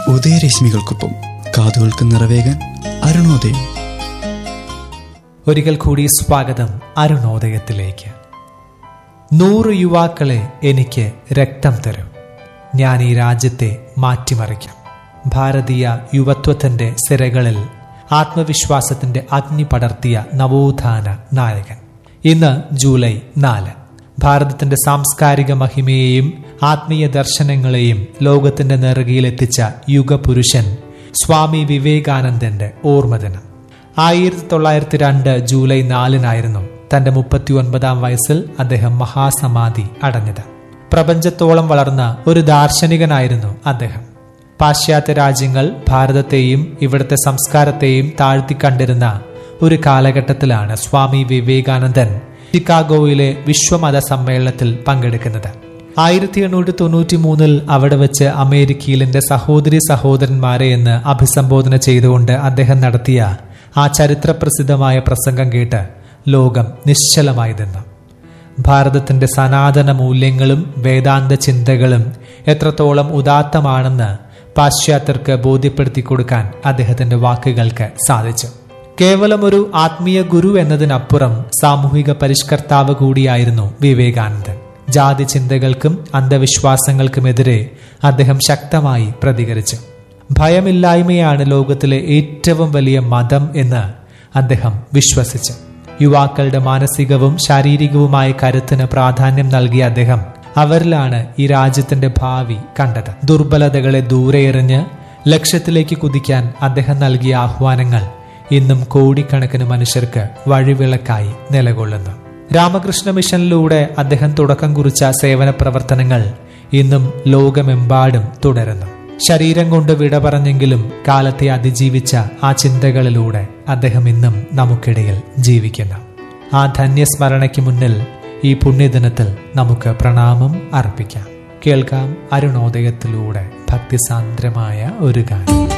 ഉദയരശ്മികൾക്കൊപ്പം കാതുകൾക്ക് നിറവേകാൻ അരുണോദയം ഒരിക്കൽ കൂടി സ്വാഗതം അരുണോദയത്തിലേക്ക് നൂറ് യുവാക്കളെ എനിക്ക് രക്തം തരും ഞാൻ ഈ രാജ്യത്തെ മാറ്റിമറിക്കാം ഭാരതീയ യുവത്വത്തിന്റെ സിരകളിൽ ആത്മവിശ്വാസത്തിന്റെ അഗ്നി പടർത്തിയ നവോത്ഥാന നായകൻ ഇന്ന് ജൂലൈ നാല് ഭാരതത്തിന്റെ സാംസ്കാരിക മഹിമയെയും ആത്മീയ ദർശനങ്ങളെയും ലോകത്തിന്റെ നെറുകയിലെത്തിച്ച യുഗപുരുഷൻ സ്വാമി വിവേകാനന്ദന്റെ ഓർമ്മദിനം ആയിരത്തി തൊള്ളായിരത്തി രണ്ട് ജൂലൈ നാലിനായിരുന്നു തന്റെ മുപ്പത്തി ഒൻപതാം വയസ്സിൽ അദ്ദേഹം മഹാസമാധി അടഞ്ഞത് പ്രപഞ്ചത്തോളം വളർന്ന ഒരു ദാർശനികനായിരുന്നു അദ്ദേഹം പാശ്ചാത്യ രാജ്യങ്ങൾ ഭാരതത്തെയും ഇവിടുത്തെ സംസ്കാരത്തെയും താഴ്ത്തിക്കണ്ടിരുന്ന ഒരു കാലഘട്ടത്തിലാണ് സ്വാമി വിവേകാനന്ദൻ ചിക്കാഗോയിലെ വിശ്വമത സമ്മേളനത്തിൽ പങ്കെടുക്കുന്നത് ആയിരത്തി എണ്ണൂറ്റി തൊണ്ണൂറ്റി മൂന്നിൽ അവിടെ വെച്ച് അമേരിക്കയിൽ എന്റെ സഹോദരി സഹോദരന്മാരെ എന്ന് അഭിസംബോധന ചെയ്തുകൊണ്ട് അദ്ദേഹം നടത്തിയ ആ ചരിത്രപ്രസിദ്ധമായ പ്രസംഗം കേട്ട് ലോകം നിശ്ചലമായി നിന്നു ഭാരതത്തിന്റെ സനാതന മൂല്യങ്ങളും വേദാന്ത ചിന്തകളും എത്രത്തോളം ഉദാത്തമാണെന്ന് പാശ്ചാത്യർക്ക് ബോധ്യപ്പെടുത്തി കൊടുക്കാൻ അദ്ദേഹത്തിന്റെ വാക്കുകൾക്ക് സാധിച്ചു കേവലം ഒരു ആത്മീയ ഗുരു എന്നതിനപ്പുറം സാമൂഹിക പരിഷ്കർത്താവ് കൂടിയായിരുന്നു വിവേകാനന്ദൻ ജാതി ചിന്തകൾക്കും അന്ധവിശ്വാസങ്ങൾക്കുമെതിരെ അദ്ദേഹം ശക്തമായി പ്രതികരിച്ചു ഭയമില്ലായ്മയാണ് ലോകത്തിലെ ഏറ്റവും വലിയ മതം എന്ന് അദ്ദേഹം വിശ്വസിച്ചു യുവാക്കളുടെ മാനസികവും ശാരീരികവുമായ കരുത്തിന് പ്രാധാന്യം നൽകിയ അദ്ദേഹം അവരിലാണ് ഈ രാജ്യത്തിന്റെ ഭാവി കണ്ടത് ദുർബലതകളെ ദൂരെ എറിഞ്ഞ് ലക്ഷ്യത്തിലേക്ക് കുതിക്കാൻ അദ്ദേഹം നൽകിയ ആഹ്വാനങ്ങൾ ഇന്നും കോടിക്കണക്കിന് മനുഷ്യർക്ക് വഴിവിളക്കായി നിലകൊള്ളുന്നു രാമകൃഷ്ണ മിഷനിലൂടെ അദ്ദേഹം തുടക്കം കുറിച്ച സേവന പ്രവർത്തനങ്ങൾ ഇന്നും ലോകമെമ്പാടും തുടരുന്നു ശരീരം കൊണ്ട് വിട പറഞ്ഞെങ്കിലും കാലത്തെ അതിജീവിച്ച ആ ചിന്തകളിലൂടെ അദ്ദേഹം ഇന്നും നമുക്കിടയിൽ ജീവിക്കുന്നു ആ ധന്യസ്മരണയ്ക്ക് മുന്നിൽ ഈ പുണ്യദിനത്തിൽ നമുക്ക് പ്രണാമം അർപ്പിക്കാം കേൾക്കാം അരുണോദയത്തിലൂടെ ഭക്തിസാന്ദ്രമായ ഒരു ഗാനം